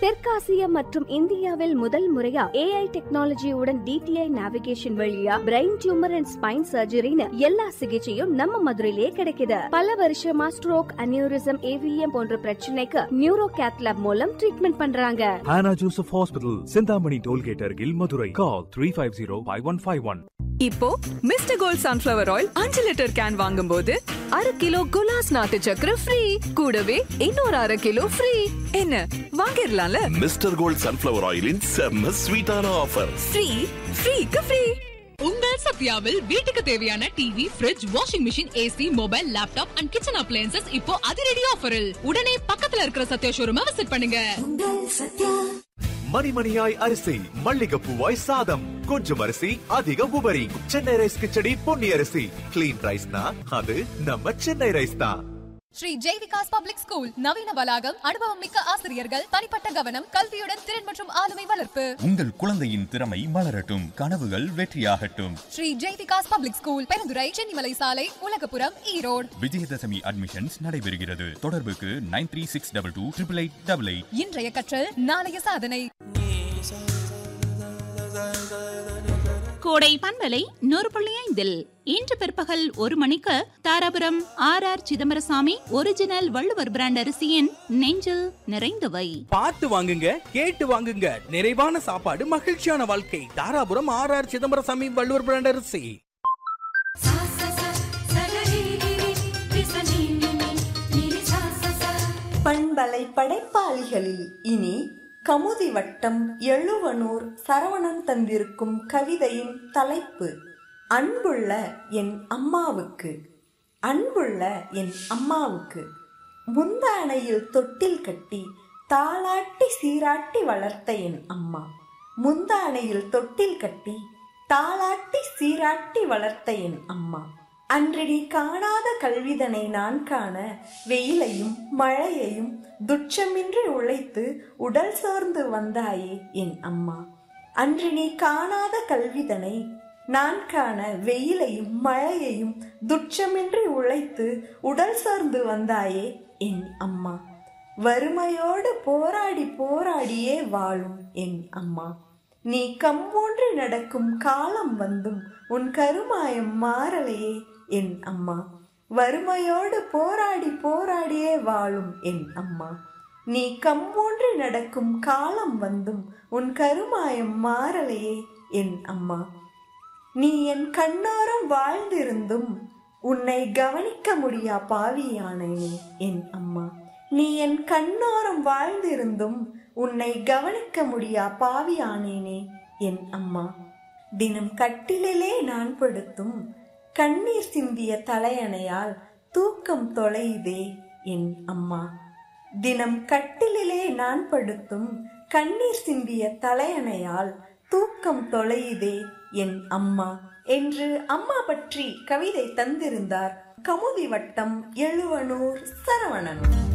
தெற்காசியா மற்றும் இந்தியாவில் முதல் முறையா ஏஐ டெக்னாலஜியுடன் டிடிஐ நேவிகேஷன் வழியா பிரெயின் டியூமர் அண்ட் ஸ்பைன் சர்ஜரின்னு எல்லா சிகிச்சையும் நம்ம மதுரையிலே கிடைக்குது பல வருஷமா ஸ்ட்ரோக் அனியூரிசம் ஏவிஎம் போன்ற பிரச்சனைக்கு நியூரோ கேத்லாப் மூலம் ட்ரீட்மெண்ட் பண்றாங்க Hannah Joseph Hospital, Sindhamani Tollgate Argil, Madurai. Call 350-5151. இப்போ மிஸ்டர் கோல்ட் சன்ஃபிளவர் ஆயில் அஞ்சு லிட்டர் கேன் வாங்கும்போது அரை கிலோ குலாஸ் நாட்டு சக்கரை ஃப்ரீ கூடவே இன்னொரு அரை கிலோ ஃப்ரீ என்ன வாங்கிடலாம்ல மிஸ்டர் கோல்ட் சன்ஃபிளவர் ஆயிலின் செம்ம ஸ்வீட்டான ஆஃபர் ஃப்ரீ ஃப்ரீக்கு ஃப்ரீ உங்கள் சத்யாவில் வீட்டுக்கு தேவையான TV fridge washing machine AC mobile laptop and kitchen appliances இப்போ அதிரடி ஆஃபரில் உடனே பக்கத்துல இருக்கிற சத்யா ஷோரூமை விசிட் பண்ணுங்க மணிமணியாய் அரிசி மல்லிகப்பூவாய் சாதம் கொஞ்சம் அரிசி அதிக உபரி சென்னை ரைஸ் கிச்சடி பொன்னி அரிசி கிளீன் ரைஸ்னா அது நம்ம சென்னை ரைஸ் தான் ஸ்ரீ ஜெய்விகாஸ் பப்ளிக் ஸ்கூல் நவீன வளாகம் அனுபவம் மிக்க ஆசிரியர்கள் தனிப்பட்ட கவனம் கல்வியுடன் திறன் மற்றும் ஆளுமை வளர்ப்பு உங்கள் குழந்தையின் திறமை மலரட்டும் கனவுகள் வெற்றியாகட்டும் ஸ்ரீ ஜெய்விகாஸ் பப்ளிக் ஸ்கூல் பெருந்துறை சென்னிமலை சாலை உலகபுரம் ஈரோடு விஜயதசமி அட்மிஷன்ஸ் நடைபெறுகிறது தொடர்புக்கு nine three six double two triple eight double eight இன்றைய கற்றல் நாளைய சாதனை கோடை பண்பலை நூறு புள்ளி ஐந்தில் இன்று பிற்பகல் ஒரு மணிக்கு Dharapuram R R Chidambarasamy original Valluvar brand அரிசியின் நெஞ்சில் நிறைந்தவை பார்த்து வாங்குங்க கேட்டு வாங்குங்க நிறைவான சாப்பாடு மகிழ்ச்சியான வாழ்க்கை Dharapuram R R Chidambarasamy Valluvar brand அரிசி பண்பலை படைப்பாளிகளில் இனி கமுதி வட்டம் எழுவனூர் சரவணன் தந்திருக்கும் கவிதையின் தலைப்பு அன்புள்ள என் அம்மாவுக்கு அன்புள்ள என் அம்மாவுக்கு முந்தானையில் தொட்டில் கட்டி தாளாட்டி சீராட்டி வளர்த்த என் அம்மா முந்தானையில் தொட்டில் கட்டி தாளாட்டி சீராட்டி வளர்த்த என் அம்மா அன்று நீ காணாத கல்விதனை நான் காண வெயிலையும் மழையையும் துச்சமின்றி உழைத்து உடல் சோர்ந்து வந்தாயே என் அம்மா அன்று நீ காணாத கல்விதனை நான் காண வெயிலையும் மழையையும் துச்சமின்றி உழைத்து உடல் சோர்ந்து வந்தாயே என் அம்மா வறுமையோடு போராடி போராடியே வாழும் என் அம்மா நீ கம்போன்று நடக்கும் காலம் வந்தும் உன் கருமாயம் மாறலையே என் அம்மா வறுமையோடு போராடி போராடியே வாழும் என் அம்மா நீ கம்போன்று நடக்கும் காலம் வந்தும் உன் கருமாயம் மாறலையே என் அம்மா நீ என் கண்ணோரம் வாழ்ந்திருந்தும் உன்னை கவனிக்க முடியா பாவியானேனே என் அம்மா நீ என் கண்ணோரம் வாழ்ந்திருந்தும் உன்னை கவனிக்க முடியா பாவியானேனே என் அம்மா தினம் கட்டிலே நான் படுத்தும் கண்ணீர் சிந்திய தலையணையால் தூக்கம் தொலையுதே என் அம்மா தினம் கட்டிலே நான் படுத்தும் கண்ணீர் சிந்திய தலையணையால் தூக்கம் தொலையுதே என் அம்மா என்று அம்மா பற்றி கவிதை தந்திருந்தார் கமுதி வட்டம் எழுவனூர் சரவணன்